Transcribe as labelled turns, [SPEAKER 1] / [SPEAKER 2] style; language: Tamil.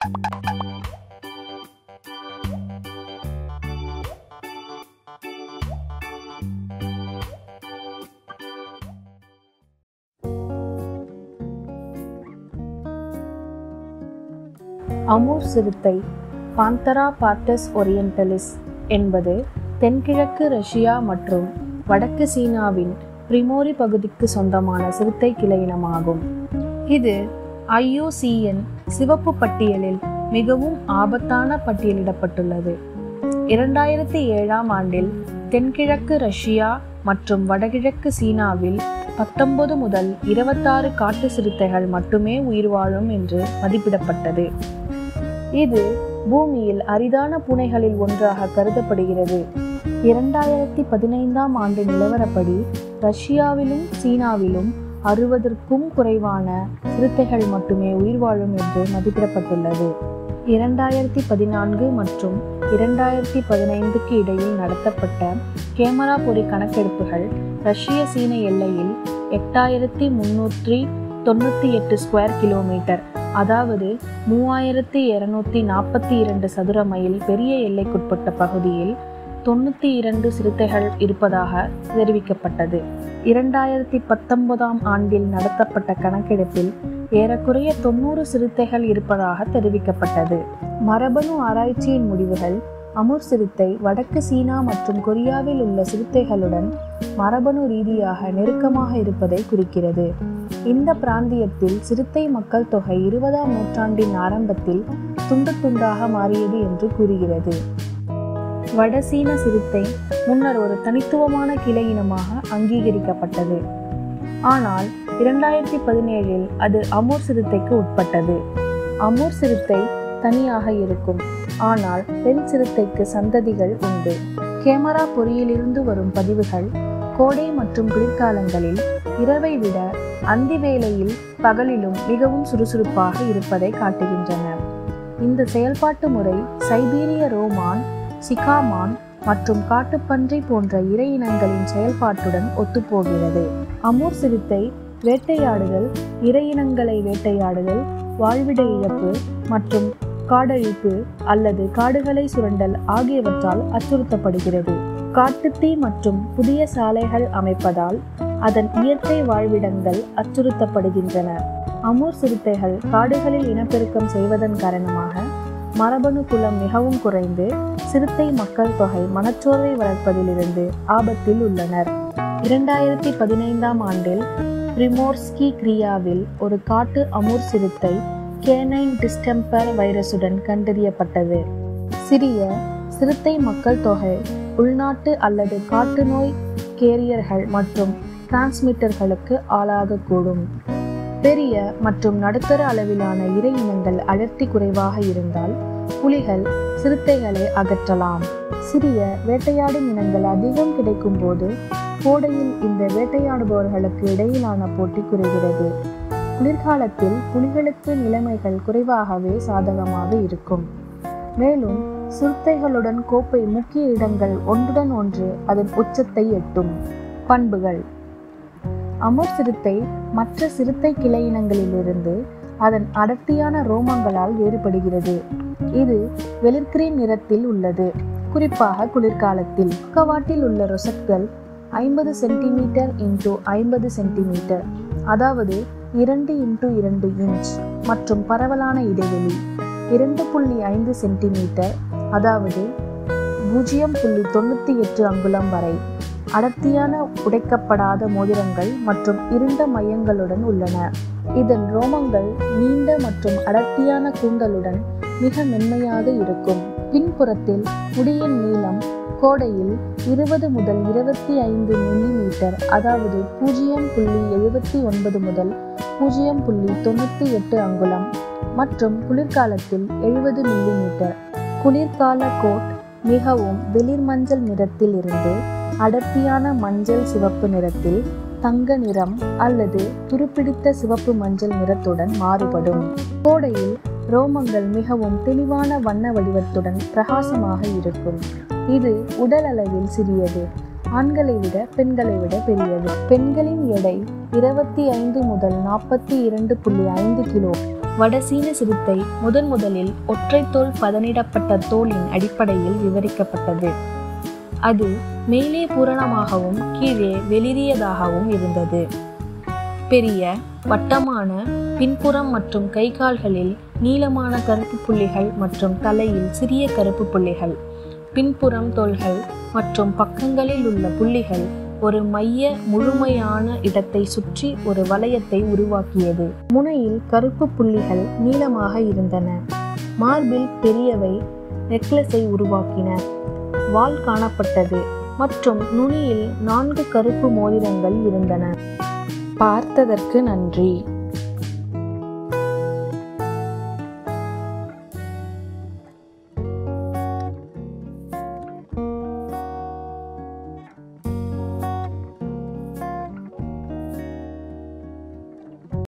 [SPEAKER 1] அமூர் சிறுத்தை பாந்தரா பார்டஸ் ஒரியண்டலிஸ் என்பது தென்கிழக்கு ரஷ்யா மற்றும் வடக்கு சீனாவின் பிரிமோரி பகுதிக்கு சொந்தமான சிறுத்தை கிளையினமாகும் இது ஐயூசிஎன் சிவப்பு பட்டியலில் மிகவும் ஆபத்தான பட்டியலிடப்பட்டுள்ளது இரண்டாயிரத்தி ஏழாம் ஆண்டில் தென்கிழக்கு ரஷ்யா மற்றும் வடகிழக்கு சீனாவில் பத்தொன்பது முதல் இருபத்தாறு காட்டு சிறுத்தைகள் மட்டுமே உயிர் வாழும் என்று மதிப்பிடப்பட்டது இது பூமியில் அரிதான பூனைகளில் ஒன்றாக கருதப்படுகிறது இரண்டாயிரத்தி பதினைந்தாம் ஆண்டு நிலவரப்படி ரஷ்யாவிலும் சீனாவிலும் அறுபதற்கும் குறைவான சிறுத்தைகள் மட்டுமே உயிர் வாழும் என்று மதிப்பிடப்பட்டுள்ளது இரண்டாயிரத்தி பதினான்கு மற்றும் இரண்டாயிரத்தி பதினைந்துக்கு இடையில் நடத்தப்பட்ட கேமரா பொறி கணக்கெடுப்புகள் ரஷ்ய சீன எல்லையில் எட்டாயிரத்தி முன்னூற்றி தொண்ணூற்றி எட்டு ஸ்கொயர் கிலோமீட்டர் அதாவது மூவாயிரத்தி இருநூத்தி நாற்பத்தி இரண்டு சதுர மைல் பெரிய எல்லைக்குட்பட்ட பகுதியில் தொண்ணூற்றி இரண்டு சிறுத்தைகள் இருப்பதாக தெரிவிக்கப்பட்டது இரண்டாயிரத்தி பத்தொன்பதாம் ஆண்டில் நடத்தப்பட்ட கணக்கெடுப்பில் ஏறக்குறைய தொண்ணூறு சிறுத்தைகள் இருப்பதாக தெரிவிக்கப்பட்டது மரபணு ஆராய்ச்சியின் முடிவுகள் அமுர் சிறுத்தை வடக்கு சீனா மற்றும் கொரியாவில் உள்ள சிறுத்தைகளுடன் மரபணு ரீதியாக நெருக்கமாக இருப்பதை குறிக்கிறது இந்த பிராந்தியத்தில் சிறுத்தை மக்கள் தொகை இருபதாம் நூற்றாண்டின் ஆரம்பத்தில் துண்டு துண்டாக மாறியது என்று கூறுகிறது வடசீன சிறுத்தை முன்னர் ஒரு தனித்துவமான கிளை இனமாக அங்கீகரிக்கப்பட்டது ஆனால் இரண்டாயிரத்தி பதினேழில் அது அமூர் சிறுத்தைக்கு உட்பட்டது அமூர் சிறுத்தை தனியாக இருக்கும் ஆனால் பெண் சிறுத்தைக்கு சந்ததிகள் உண்டு கேமரா பொறியிலிருந்து வரும் பதிவுகள் கோடை மற்றும் குளிர்காலங்களில் இரவை விட அந்தி வேளையில் பகலிலும் மிகவும் சுறுசுறுப்பாக இருப்பதை காட்டுகின்றன இந்த செயல்பாட்டு முறை சைபீரிய ரோமான் சிகாமான் மற்றும் காட்டுப்பன்றி போன்ற இறை இனங்களின் செயல்பாட்டுடன் ஒத்துப்போகிறது அமூர் சிறுத்தை வேட்டையாடுதல் இறையினங்களை வேட்டையாடுதல் வாழ்விட இழப்பு மற்றும் காடழிப்பு அல்லது காடுகளை சுரண்டல் ஆகியவற்றால் அச்சுறுத்தப்படுகிறது காட்டுத்தீ மற்றும் புதிய சாலைகள் அமைப்பதால் அதன் இயற்கை வாழ்விடங்கள் அச்சுறுத்தப்படுகின்றன அமூர் சிறுத்தைகள் காடுகளில் இனப்பெருக்கம் செய்வதன் காரணமாக மரபணு குலம் மிகவும் குறைந்து சிறுத்தை மக்கள் தொகை மனச்சோர்வை வளர்ப்பதிலிருந்து ஆபத்தில் உள்ளனர் இரண்டாயிரத்தி பதினைந்தாம் ஆண்டில் பிரிமோர்ஸ்கி கிரியாவில் ஒரு காட்டு அமூர் சிறுத்தை கேனைன் டிஸ்டெம்பர் வைரசுடன் கண்டறியப்பட்டது சிறிய சிறுத்தை மக்கள் தொகை உள்நாட்டு அல்லது காட்டு நோய் கேரியர்கள் மற்றும் டிரான்ஸ்மிட்டர்களுக்கு ஆளாகக்கூடும் பெரிய மற்றும் நடுத்தர அளவிலான இறை இனங்கள் அடர்த்தி குறைவாக இருந்தால் புலிகள் சிறுத்தைகளை அகற்றலாம் சிறிய வேட்டையாடும் இனங்கள் அதிகம் கிடைக்கும் போது கோடையில் இந்த வேட்டையாடுபவர்களுக்கு இடையிலான போட்டி குறைகிறது குளிர்காலத்தில் புலிகளுக்கு நிலைமைகள் குறைவாகவே சாதகமாக இருக்கும் மேலும் சிறுத்தைகளுடன் கோப்பை முக்கிய இடங்கள் ஒன்றுடன் ஒன்று அதன் உச்சத்தை எட்டும் பண்புகள் அமர் சிறுத்தை மற்ற சிறுத்தை கிளை இனங்களிலிருந்து அதன் அடர்த்தியான ரோமங்களால் வேறுபடுகிறது இது வெளிர்கிரீன் நிறத்தில் உள்ளது குறிப்பாக குளிர்காலத்தில் பக்கவாட்டில் உள்ள ரொசட்கள் ஐம்பது சென்டிமீட்டர் இன்டு ஐம்பது சென்டிமீட்டர் அதாவது இரண்டு இன்டு இரண்டு இன்ச் மற்றும் பரவலான இடைவெளி இரண்டு புள்ளி ஐந்து சென்டிமீட்டர் அதாவது பூஜ்ஜியம் புள்ளி தொண்ணூற்றி எட்டு அங்குலம் வரை அடர்த்தியான உடைக்கப்படாத மோதிரங்கள் மற்றும் இருண்ட மையங்களுடன் உள்ளன இதன் ரோமங்கள் நீண்ட மற்றும் அடர்த்தியான கூந்தலுடன் மிக மென்மையாக இருக்கும் பின்புறத்தில் முடியின் நீளம் கோடையில் இருபது முதல் இருபத்தி ஐந்து மில்லிமீட்டர் அதாவது பூஜ்ஜியம் புள்ளி எழுபத்தி ஒன்பது முதல் பூஜ்ஜியம் புள்ளி தொண்ணூற்றி எட்டு அங்குலம் மற்றும் குளிர்காலத்தில் எழுபது மில்லிமீட்டர் குளிர்கால கோட் மிகவும் வெளிர் மஞ்சள் நிறத்தில் இருந்து அடர்த்தியான மஞ்சள் சிவப்பு நிறத்தில் தங்க நிறம் அல்லது துருப்பிடித்த சிவப்பு மஞ்சள் நிறத்துடன் மாறுபடும் கோடையில் ரோமங்கள் மிகவும் தெளிவான வண்ண வடிவத்துடன் பிரகாசமாக இருக்கும் இது உடல் அளவில் சிறியது ஆண்களை விட பெண்களை விட பெரியது பெண்களின் எடை இருபத்தி ஐந்து முதல் நாற்பத்தி இரண்டு புள்ளி ஐந்து கிலோ வடசீன சிறுத்தை முதன் முதலில் ஒற்றை தோல் பதனிடப்பட்ட தோலின் அடிப்படையில் விவரிக்கப்பட்டது அது மேலே பூரணமாகவும் கீழே வெளிரியதாகவும் இருந்தது பெரிய வட்டமான பின்புறம் மற்றும் கை கால்களில் நீளமான கருப்பு புள்ளிகள் மற்றும் தலையில் சிறிய கருப்பு புள்ளிகள் பின்புறம் தோள்கள் மற்றும் பக்கங்களில் உள்ள புள்ளிகள் ஒரு மைய முழுமையான இடத்தை சுற்றி ஒரு வளையத்தை உருவாக்கியது முனையில் கருப்பு புள்ளிகள் நீளமாக இருந்தன மார்பில் பெரியவை நெக்லஸை உருவாக்கின வால் காணப்பட்டது மற்றும் நுனியில் நான்கு கருப்பு மோதிரங்கள் இருந்தன பார்த்ததற்கு நன்றி